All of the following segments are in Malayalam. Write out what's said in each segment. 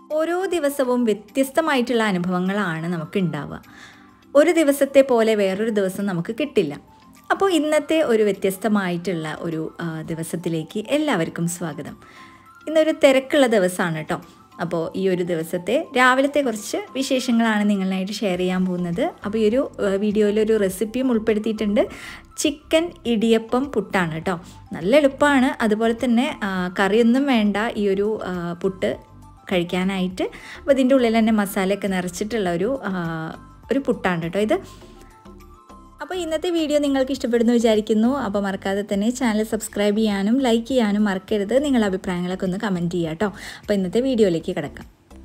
ഓരോ ദിവസവും വ്യത്യസ്തമായിട്ടുള്ള അനുഭവങ്ങളാണ് നമുക്ക് ഉണ്ടാവുക ഒരു ദിവസത്തെ പോലെ വേറൊരു ദിവസം നമുക്ക് കിട്ടില്ല അപ്പോൾ ഇന്നത്തെ ഒരു വ്യത്യസ്തമായിട്ടുള്ള ഒരു ആ, ദിവസത്തിലേക്ക് എല്ലാവർക്കും സ്വാഗതം ഇന്നൊരു തിരക്കുള്ള ദിവസമാണ് കേട്ടോ അപ്പോൾ ഈ ഒരു ദിവസത്തെ രാവിലത്തെ കുറച്ച് വിശേഷങ്ങളാണ് നിങ്ങളായിട്ട് ഷെയർ ചെയ്യാൻ പോകുന്നത് അപ്പോൾ ഈ ഒരു വീഡിയോയിൽ ഒരു റെസിപ്പിയും ഉൾപ്പെടുത്തിയിട്ടുണ്ട് ചിക്കൻ ഇടിയപ്പം പുട്ടാണ് കേട്ടോ നല്ല എളുപ്പമാണ് അതുപോലെ തന്നെ ആ, കറിയൊന്നും വേണ്ട ഈ ഒരു ആ, പുട്ട് കഴിക്കാനായിട്ട് അപ്പോൾ ഇതിൻ്റെ ഉള്ളിൽ തന്നെ മസാലയൊക്കെ നിറച്ചിട്ടുള്ള ഒരു ആ, ഒരു പുട്ടാണ് കേട്ടോ ഇത് അപ്പോൾ ഇന്നത്തെ വീഡിയോ നിങ്ങൾക്ക് ഇഷ്ടപ്പെടുന്നു വിചാരിക്കുന്നു അപ്പോൾ മറക്കാതെ തന്നെ ചാനൽ സബ്സ്ക്രൈബ് ചെയ്യാനും ലൈക്ക് ചെയ്യാനും മറക്കരുത് നിങ്ങളുടെ അഭിപ്രായങ്ങളൊക്കെ ഒന്ന് കമൻറ്റ് ചെയ്യുക കേട്ടോ അപ്പോൾ ഇന്നത്തെ വീഡിയോയിലേക്ക് കിടക്കാം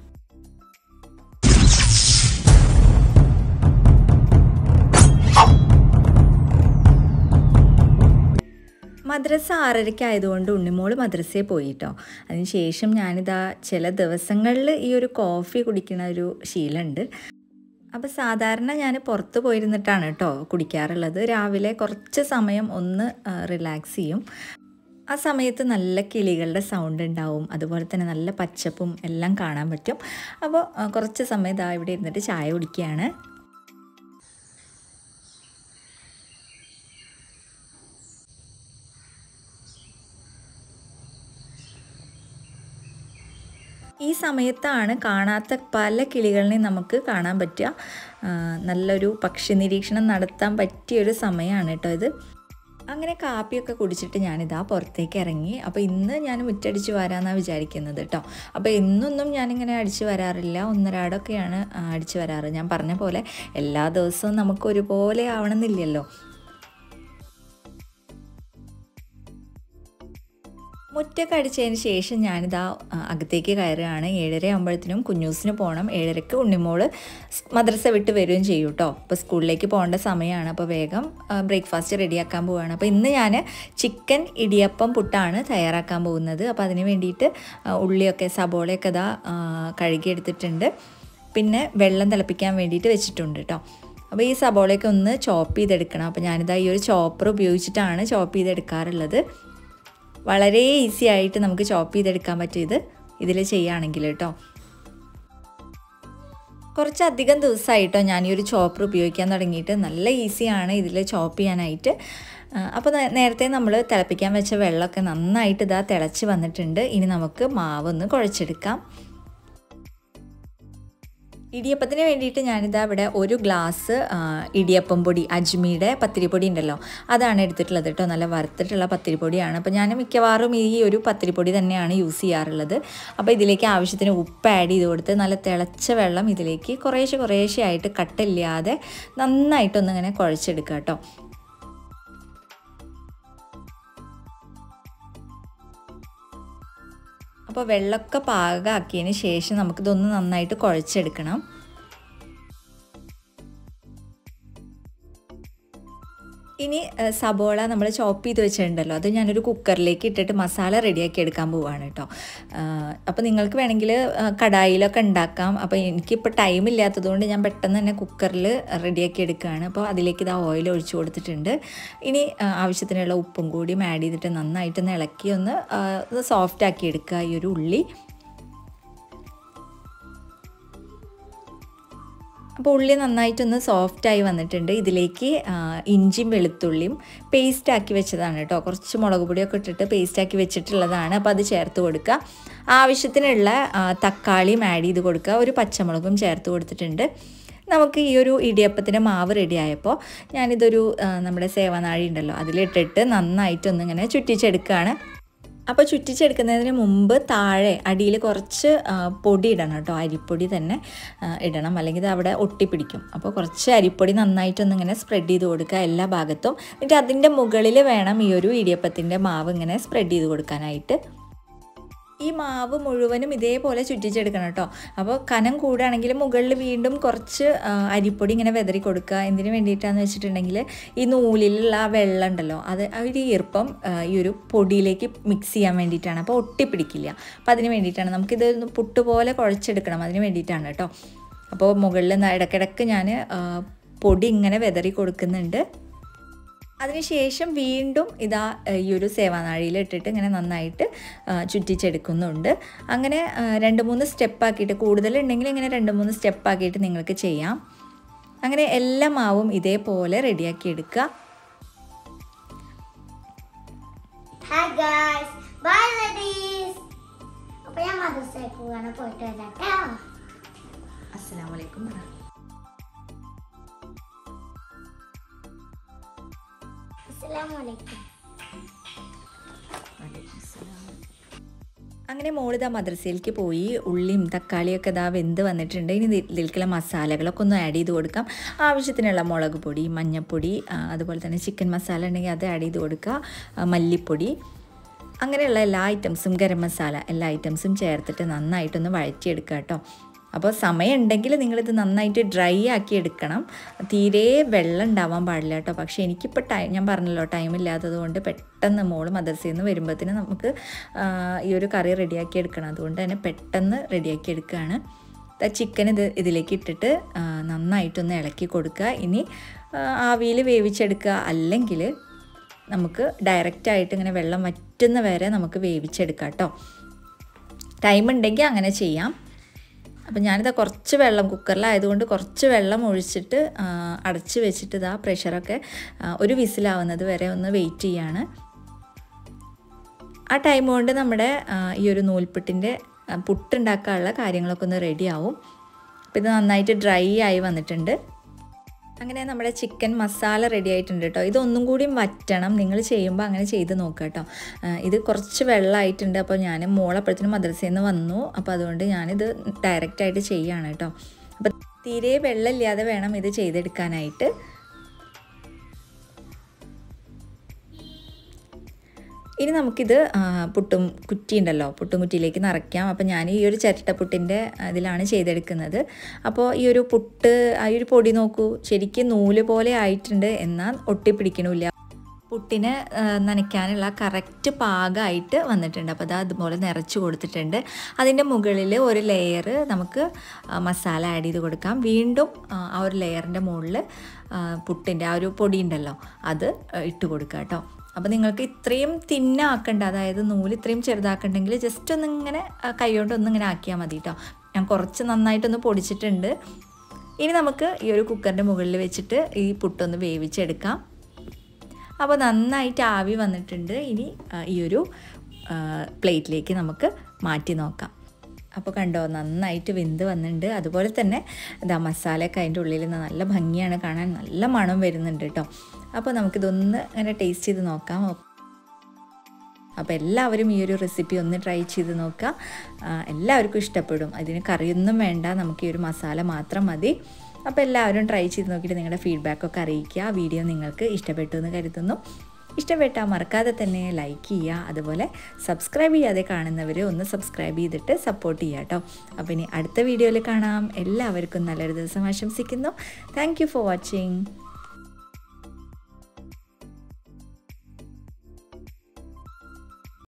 മദ്രസ ആറരയ്ക്ക് ആയതുകൊണ്ട് ഉണ്ണിമോള് മദ്രസയിൽ പോയി കേട്ടോ അതിനുശേഷം ഞാനിതാ ചില ദിവസങ്ങളിൽ ഈ ഒരു കോഫി കുടിക്കുന്ന ഒരു ശീലമുണ്ട് അപ്പോൾ സാധാരണ ഞാൻ പുറത്ത് പോയിരുന്നിട്ടാണ് കേട്ടോ കുടിക്കാറുള്ളത് രാവിലെ കുറച്ച് സമയം ഒന്ന് റിലാക്സ് ചെയ്യും ആ സമയത്ത് നല്ല കിളികളുടെ സൗണ്ട് ഉണ്ടാവും അതുപോലെ തന്നെ നല്ല പച്ചപ്പും എല്ലാം കാണാൻ പറ്റും അപ്പോൾ ആ, കുറച്ച് സമയം ഇതാ ഇവിടെ ഇരുന്നിട്ട് ചായ കുടിക്കുകയാണ് ഈ സമയത്താണ് കാണാത്ത പല കിളികളിനെയും നമുക്ക് കാണാൻ പറ്റുക ആ, നല്ലൊരു പക്ഷി നിരീക്ഷണം നടത്താൻ പറ്റിയൊരു സമയമാണ് കേട്ടോ ഇത് അങ്ങനെ കാപ്പിയൊക്കെ കുടിച്ചിട്ട് ഞാനിതാ പുറത്തേക്ക് ഇറങ്ങി അപ്പോൾ ഇന്ന് ഞാൻ മുറ്റടിച്ച് വരാമെന്നാണ് വിചാരിക്കുന്നത് കേട്ടോ അപ്പോൾ എന്നൊന്നും ഞാനിങ്ങനെ അടിച്ച് വരാറില്ല ഒന്നരാടൊക്കെയാണ് ആ, അടിച്ച് വരാറ് ഞാൻ പറഞ്ഞ പോലെ എല്ലാ ദിവസവും നമുക്ക് ഒരുപോലെ ആവണമെന്നില്ലല്ലോ മുറ്റൊക്കെ അടിച്ചതിന് ശേഷം ഞാനിതാ ആ, അകത്തേക്ക് കയറുകയാണ് ഏഴര ആകുമ്പോഴത്തേനും കുഞ്ഞൂസിന് പോകണം ഏഴരക്ക് ഉണ്ണിമോള് സ് മദ്രസ വിട്ട് വരികയും ചെയ്യും കേട്ടോ അപ്പോൾ സ്കൂളിലേക്ക് പോകേണ്ട സമയമാണ് അപ്പോൾ വേഗം ബ്രേക്ക്ഫാസ്റ്റ് റെഡിയാക്കാൻ പോവുകയാണ് അപ്പോൾ ഇന്ന് ഞാൻ ചിക്കൻ ഇടിയപ്പം പുട്ടാണ് തയ്യാറാക്കാൻ പോകുന്നത് അപ്പോൾ അതിന് വേണ്ടിയിട്ട് ആ, ഉള്ളിയൊക്കെ സബോളയൊക്കെ ഇതാ ആ, കഴുകിയെടുത്തിട്ടുണ്ട് പിന്നെ വെള്ളം തിളപ്പിക്കാൻ വേണ്ടിയിട്ട് വെച്ചിട്ടുണ്ട് കേട്ടോ അപ്പോൾ ഈ സബോളയൊക്കെ ഒന്ന് ചോപ്പ് ചെയ്തെടുക്കണം അപ്പോൾ ഞാനിതാ ഈ ഒരു ചോപ്പർ ഉപയോഗിച്ചിട്ടാണ് ചോപ്പ് ചെയ്തെടുക്കാറുള്ളത് വളരെ ഈസി ആയിട്ട് നമുക്ക് ചോപ്പ് ചെയ്തെടുക്കാൻ പറ്റിയത് ഇതിൽ ചെയ്യുകയാണെങ്കിൽ കേട്ടോ കുറച്ചധികം ദിവസമായിട്ടോ ഞാൻ ഈ ഒരു ചോപ്പർ ഉപയോഗിക്കാൻ തുടങ്ങിയിട്ട് നല്ല ഈസിയാണ് ഇതിൽ ചോപ്പ് ചെയ്യാനായിട്ട് അപ്പോൾ നേരത്തെ നമ്മൾ തിളപ്പിക്കാൻ വെച്ച വെള്ളമൊക്കെ നന്നായിട്ട് ഇതാ തിളച്ച് വന്നിട്ടുണ്ട് ഇനി നമുക്ക് മാവ് ഒന്ന് കുഴച്ചെടുക്കാം ഇടിയപ്പത്തിന് വേണ്ടിയിട്ട് ഞാനിതാ ഇവിടെ ഒരു ഗ്ലാസ് ആ, ഇടിയപ്പം പൊടി അജ്മിയുടെ പത്തിരിപ്പൊടി ഉണ്ടല്ലോ അതാണ് എടുത്തിട്ടുള്ളത് കേട്ടോ നല്ല വറുത്തിട്ടുള്ള പത്തിരിപ്പൊടിയാണ് അപ്പോൾ ഞാൻ മിക്കവാറും ഈ ഒരു പത്തിരിപ്പൊടി തന്നെയാണ് യൂസ് ചെയ്യാറുള്ളത് അപ്പോൾ ഇതിലേക്ക് ആവശ്യത്തിന് ഉപ്പ് ആഡ് ചെയ്ത് കൊടുത്ത് നല്ല തിളച്ച വെള്ളം ഇതിലേക്ക് കുറേശ്ശെ കുറേശ്ശെ ആയിട്ട് കട്ടില്ലാതെ നന്നായിട്ടൊന്നിങ്ങനെ കുഴച്ചെടുക്കുക കേട്ടോ അപ്പോൾ വെള്ളമൊക്കെ പാകമാക്കിയതിന് ശേഷം നമുക്കിതൊന്ന് നന്നായിട്ട് കുഴച്ചെടുക്കണം ഇനി ഏഹ്, സബോള നമ്മൾ ചോപ്പ് ചെയ്ത് വെച്ചിട്ടുണ്ടല്ലോ അത് ഞാനൊരു കുക്കറിലേക്ക് ഇട്ടിട്ട് മസാല റെഡിയാക്കി എടുക്കാൻ പോവുകയാണ് കേട്ടോ അപ്പോൾ നിങ്ങൾക്ക് വേണമെങ്കിൽ കടായിലൊക്കെ ഉണ്ടാക്കാം അപ്പോൾ എനിക്കിപ്പോൾ ടൈം ഇല്ലാത്തതുകൊണ്ട് ഞാൻ പെട്ടെന്ന് തന്നെ കുക്കറിൽ റെഡിയാക്കി എടുക്കുകയാണ് അപ്പോൾ അതിലേക്ക് ഇതാ ഓയിൽ ഒഴിച്ചു കൊടുത്തിട്ടുണ്ട് ഇനി ആ, ആവശ്യത്തിനുള്ള ഉപ്പും കൂടി ആഡ് ചെയ്തിട്ട് നന്നായിട്ടൊന്ന് ഇളക്കി ഒന്ന് സോഫ്റ്റ് ആക്കി എടുക്കുക ഈ ഒരു ഉള്ളി അപ്പോൾ ഉള്ളി നന്നായിട്ടൊന്ന് സോഫ്റ്റായി വന്നിട്ടുണ്ട് ഇതിലേക്ക് ആ, ഇഞ്ചിയും വെളുത്തുള്ളിയും പേസ്റ്റ് ആക്കി വെച്ചതാണ് കേട്ടോ കുറച്ച് മുളക് പൊടിയൊക്കെ ഇട്ടിട്ട് പേസ്റ്റ് ആക്കി വെച്ചിട്ടുള്ളതാണ് അപ്പോൾ അത് ചേർത്ത് കൊടുക്കുക ആവശ്യത്തിനുള്ള ആ, തക്കാളിയും ആഡ് ചെയ്ത് കൊടുക്കുക ഒരു പച്ചമുളകും ചേർത്ത് കൊടുത്തിട്ടുണ്ട് നമുക്ക് ഈ ഒരു ഇടിയപ്പത്തിൻ്റെ മാവ് റെഡി ആയപ്പോൾ ഞാനിതൊരു ആ, നമ്മുടെ സേവനാഴി ഉണ്ടല്ലോ അതിലിട്ടിട്ട് നന്നായിട്ടൊന്നിങ്ങനെ ചുറ്റിച്ചെടുക്കുകയാണ് അപ്പോൾ ചുറ്റിച്ചെടുക്കുന്നതിന് മുമ്പ് താഴെ അടിയിൽ കുറച്ച് ആ, പൊടി ഇടണം കേട്ടോ അരിപ്പൊടി തന്നെ ആ, ഇടണം അല്ലെങ്കിൽ ഇത് അവിടെ ഒട്ടിപ്പിടിക്കും അപ്പോൾ കുറച്ച് അരിപ്പൊടി നന്നായിട്ടൊന്ന് ഇങ്ങനെ സ്പ്രെഡ് ചെയ്ത് കൊടുക്കുക എല്ലാ ഭാഗത്തും എന്നിട്ട് അതിൻ്റെ മുകളിൽ വേണം ഈ ഒരു ഇടിയപ്പത്തിൻ്റെ മാവ് ഇങ്ങനെ സ്പ്രെഡ് ചെയ്ത് കൊടുക്കാനായിട്ട് ഈ മാവ് മുഴുവനും ഇതേപോലെ ചുറ്റിച്ചെടുക്കണം കേട്ടോ അപ്പോൾ കനം കൂടുകയാണെങ്കിൽ മുകളിൽ വീണ്ടും കുറച്ച് ആ, അരിപ്പൊടി ഇങ്ങനെ വെതറി കൊടുക്കുക എന്തിനു വേണ്ടിയിട്ടാന്ന് വെച്ചിട്ടുണ്ടെങ്കിൽ ഈ നൂലിലുള്ള ആ വെള്ളം ഉണ്ടല്ലോ അത് ആ ഒരു ഈർപ്പം ആ, ഈ ഒരു പൊടിയിലേക്ക് മിക്സ് ചെയ്യാൻ വേണ്ടിയിട്ടാണ് അപ്പോൾ ഒട്ടിപ്പിടിക്കില്ല അപ്പോൾ അതിന് വേണ്ടിയിട്ടാണ് നമുക്കിത് ഒന്ന് പുട്ടുപോലെ കുഴച്ചെടുക്കണം അതിന് വേണ്ടിയിട്ടാണ് കേട്ടോ അപ്പോൾ മുകളിൽ ന- ഇടയ്ക്കിടയ്ക്ക് ഞാൻ ആ, പൊടി ഇങ്ങനെ വെതറി കൊടുക്കുന്നുണ്ട് അതിനുശേഷം വീണ്ടും ഇതാ ഏഹ്, ഈ ഒരു സേവാനാഴിയിൽ ഇട്ടിട്ട് ഇങ്ങനെ നന്നായിട്ട് ആ, ചുറ്റിച്ചെടുക്കുന്നുണ്ട് അങ്ങനെ ആ, രണ്ട് മൂന്ന് സ്റ്റെപ്പാക്കിയിട്ട് കൂടുതലുണ്ടെങ്കിൽ ഇങ്ങനെ രണ്ട് മൂന്ന് സ്റ്റെപ്പാക്കിയിട്ട് നിങ്ങൾക്ക് ചെയ്യാം അങ്ങനെ എല്ലാ മാവും ഇതേപോലെ റെഡിയാക്കി എടുക്കുക ഹായ് ഗായ്സ് ബൈ ലേഡീസ് അപ്പൊ ഞാൻ മദ്രസയിലേക്ക് പോവാണ് പോയിട്ട് വരാം കേട്ടോ അസ്സാം വലൈക്കും അസ്സലാമു അലൈക്കും അങ്ങനെ മോളിതാ മദ്രസയിലേക്ക് പോയി ഉള്ളിയും തക്കാളിയൊക്കെ ഇതാ വെന്ത് വന്നിട്ടുണ്ട് ഇനി ഇതി- ഇതിലേക്കുള്ള മസാലകളൊക്കെ ഒന്ന് ആഡ് ചെയ്ത് കൊടുക്കാം ആവശ്യത്തിനുള്ള മുളക് പൊടി മഞ്ഞൾപ്പൊടി ആ, അതുപോലെ തന്നെ ചിക്കൻ മസാല ഉണ്ടെങ്കിൽ അത് ആഡ് ചെയ്ത് കൊടുക്കുക ആ, മല്ലിപ്പൊടി അങ്ങനെയുള്ള എല്ലാ ഐറ്റംസും ഗരം മസാല എല്ലാ ഐറ്റംസും ചേർത്തിട്ട് നന്നായിട്ടൊന്ന് വഴറ്റിയെടുക്കുക കേട്ടോ അപ്പോൾ സമയം ഉണ്ടെങ്കിൽ നിങ്ങളിത് നന്നായിട്ട് ഡ്രൈ ആക്കി എടുക്കണം തീരെ വെള്ളം ഉണ്ടാവാൻ പാടില്ല കേട്ടോ പക്ഷേ എനിക്കിപ്പോൾ ടൈം ഞാൻ പറഞ്ഞല്ലോ ടൈം ഇല്ലാത്തത് കൊണ്ട് പെട്ടെന്ന് മോള് മദർസയിൽ നിന്ന് വരുമ്പോഴത്തേന് നമുക്ക് ആ, ഈ ഒരു കറി റെഡിയാക്കി എടുക്കണം അതുകൊണ്ട് തന്നെ പെട്ടെന്ന് റെഡിയാക്കി എടുക്കുകയാണ് ചിക്കൻ ഇത് ഇതിലേക്ക് ഇട്ടിട്ട് ആ, നന്നായിട്ടൊന്ന് ഇളക്കി കൊടുക്കുക ഇനി ആവിയിൽ വേവിച്ചെടുക്കുക അല്ലെങ്കിൽ നമുക്ക് ഡയറക്റ്റായിട്ട് ഇങ്ങനെ വെള്ളം വറ്റുന്ന വരെ നമുക്ക് വേവിച്ചെടുക്കാം കേട്ടോ ടൈം ഉണ്ടെങ്കിൽ അങ്ങനെ ചെയ്യാം അപ്പം ഞാനിതാ കുറച്ച് വെള്ളം കുക്കറിലായതുകൊണ്ട് കുറച്ച് വെള്ളം ഒഴിച്ചിട്ട് ആ, അടച്ച് വെച്ചിട്ട് ഇതാ പ്രഷറൊക്കെ ആ, ഒരു വിസിലാവുന്നത് വരെ ഒന്ന് വെയിറ്റ് ചെയ്യാണ് ആ ടൈം കൊണ്ട് നമ്മുടെ ആ, ഈ ഒരു നൂൽപുട്ടിൻ്റെ ആ, പുട്ടുണ്ടാക്കാനുള്ള കാര്യങ്ങളൊക്കെ ഒന്ന് റെഡിയാവും അപ്പോൾ ഇത് നന്നായിട്ട് ഡ്രൈ ആയി വന്നിട്ടുണ്ട് അങ്ങനെ നമ്മുടെ ചിക്കൻ മസാല റെഡി ആയിട്ടുണ്ട് കേട്ടോ ഇതൊന്നും കൂടി വറ്റണം നിങ്ങൾ ചെയ്യുമ്പോൾ അങ്ങനെ ചെയ്ത് നോക്കുക കേട്ടോ ആ, ഇത് കുറച്ച് വെള്ളമായിട്ടുണ്ട് അപ്പോൾ ഞാൻ മോളപ്പോഴത്തേനും മദ്രസയിൽ നിന്ന് വന്നു അപ്പോൾ അതുകൊണ്ട് ഞാനിത് ഡയറക്റ്റായിട്ട് ചെയ്യുകയാണ് കേട്ടോ അപ്പോൾ തീരെ വെള്ളമില്ലാതെ വേണം ഇത് ചെയ്തെടുക്കാനായിട്ട് ഇനി നമുക്കിത് ആ, പുട്ടും കുറ്റി ഉണ്ടല്ലോ പുട്ടും കുറ്റിയിലേക്ക് നിറയ്ക്കാം അപ്പോൾ ഞാൻ ഈ ഒരു ചിരട്ടപ്പുട്ടിൻ്റെ ഇതിലാണ് ചെയ്തെടുക്കുന്നത് അപ്പോൾ ഈ ഒരു പുട്ട് ആ ഒരു പൊടി നോക്കൂ ശരിക്കും നൂല് പോലെ ആയിട്ടുണ്ട് എന്നാൽ ഒട്ടിപ്പിടിക്കണില്ല പുട്ടിന് ആ, നനയ്ക്കാനുള്ള കറക്റ്റ് പാകമായിട്ട് വന്നിട്ടുണ്ട് അപ്പോൾ അത് അതുപോലെ നിറച്ച് കൊടുത്തിട്ടുണ്ട് അതിൻ്റെ മുകളിൽ ഒരു ലെയർ നമുക്ക് ആ, മസാല ആഡ് ചെയ്ത് കൊടുക്കാം വീണ്ടും ആ, ആ ഒരു ലെയറിൻ്റെ മുകളിൽ പുട്ടിൻ്റെ ആ ഒരു പൊടി ഉണ്ടല്ലോ അത് ആ, ഇട്ട് കൊടുക്കുക കേട്ടോ അപ്പോൾ നിങ്ങൾക്ക് ഇത്രയും തിന്നാക്കണ്ട അതായത് നൂല് ഇത്രയും ചെറുതാക്കണ്ടെങ്കിൽ ജസ്റ്റ് ഒന്ന് ഇങ്ങനെ ആ, കൈകൊണ്ട് ഒന്ന് ഇങ്ങനെ ആക്കിയാൽ മതി കേട്ടോ ഞാൻ കുറച്ച് നന്നായിട്ടൊന്ന് പൊടിച്ചിട്ടുണ്ട് ഇനി നമുക്ക് ഈ ഒരു കുക്കറിൻ്റെ മുകളിൽ വെച്ചിട്ട് ഈ പുട്ടൊന്ന് വേവിച്ചെടുക്കാം അപ്പോൾ നന്നായിട്ട് ആവി വന്നിട്ടുണ്ട് ഇനി ആ, ഈ ഒരു ആ, പ്ലേറ്റിലേക്ക് നമുക്ക് മാറ്റി നോക്കാം അപ്പോൾ കണ്ടോ നന്നായിട്ട് വെന്ത് വന്നിട്ടുണ്ട് അതുപോലെ തന്നെ ഇതാ മസാലയൊക്കെ അതിൻ്റെ ഉള്ളിൽ നിന്ന് നല്ല ഭംഗിയാണ് കാണാൻ നല്ല മണം വരുന്നുണ്ട് കേട്ടോ അപ്പോൾ നമുക്കിതൊന്ന് അങ്ങനെ ടേസ്റ്റ് ചെയ്ത് നോക്കാം അപ്പോൾ എല്ലാവരും ഈ ഒരു റെസിപ്പി ഒന്ന് ട്രൈ ചെയ്ത് നോക്കുക ആ, എല്ലാവർക്കും ഇഷ്ടപ്പെടും അതിന് കറിയൊന്നും വേണ്ട നമുക്ക് ഈ ഒരു മസാല മാത്രം മതി അപ്പോൾ എല്ലാവരും ട്രൈ ചെയ്ത് നോക്കിയിട്ട് നിങ്ങളുടെ ഫീഡ്ബാക്കൊക്കെ അറിയിക്കുക വീഡിയോ നിങ്ങൾക്ക് ഇഷ്ടപ്പെട്ടു എന്ന് കരുതുന്നു ഇഷ്ടപ്പെട്ടാൽ മറക്കാതെ തന്നെ ലൈക്ക് ചെയ്യുക അതുപോലെ സബ്സ്ക്രൈബ് ചെയ്യാതെ കാണുന്നവർ ഒന്ന് സബ്സ്ക്രൈബ് ചെയ്തിട്ട് സപ്പോർട്ട് ചെയ്യുക കേട്ടോ അപ്പോൾ ഇനി അടുത്ത വീഡിയോയിൽ കാണാം എല്ലാവർക്കും നല്ലൊരു ദിവസം ആശംസിക്കുന്നു താങ്ക് യു ഫോർ വാച്ചിങ്